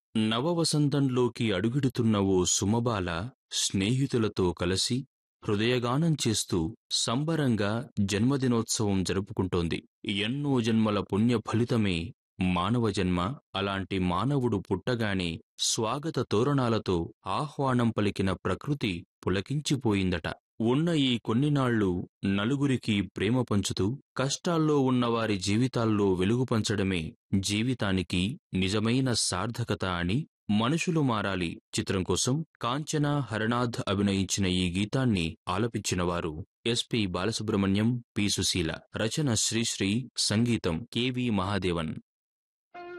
నవవసంతంలోకి అడుగిడుతున్న ఓ సుమబాల స్నేహితులతో కలసి హృదయగానం చేస్తూ సంబరంగా జన్మదినోత్సవం జరుపుకుంటోంది ఎన్నో జన్మల పుణ్య ఫలితమే మానవ జన్మ అలాంటి మానవుడు పుట్టగానే స్వాగత తోరణాలతో ఆహ్వానం పలికిన ప్రకృతి పులకించిపోయిందట ఉన్న ఈ కొన్ని నాళ్లు నలుగురికి ప్రేమ పంచుతూ కష్టాల్లో ఉన్నవారి జీవితాల్లో వెలుగు పంచడమే జీవితానికి నిజమైన సార్థకత అని మనుషులు మారాలి చిత్రం కోసం కాంచన హరనాథ్ అభినయించిన ఈ గీతాన్ని ఆలపించినవారు ఎస్పి బాలసుబ్రహ్మణ్యం పి సుశీల రచన శ్రీశ్రీ సంగీతం కెవి మహాదేవన్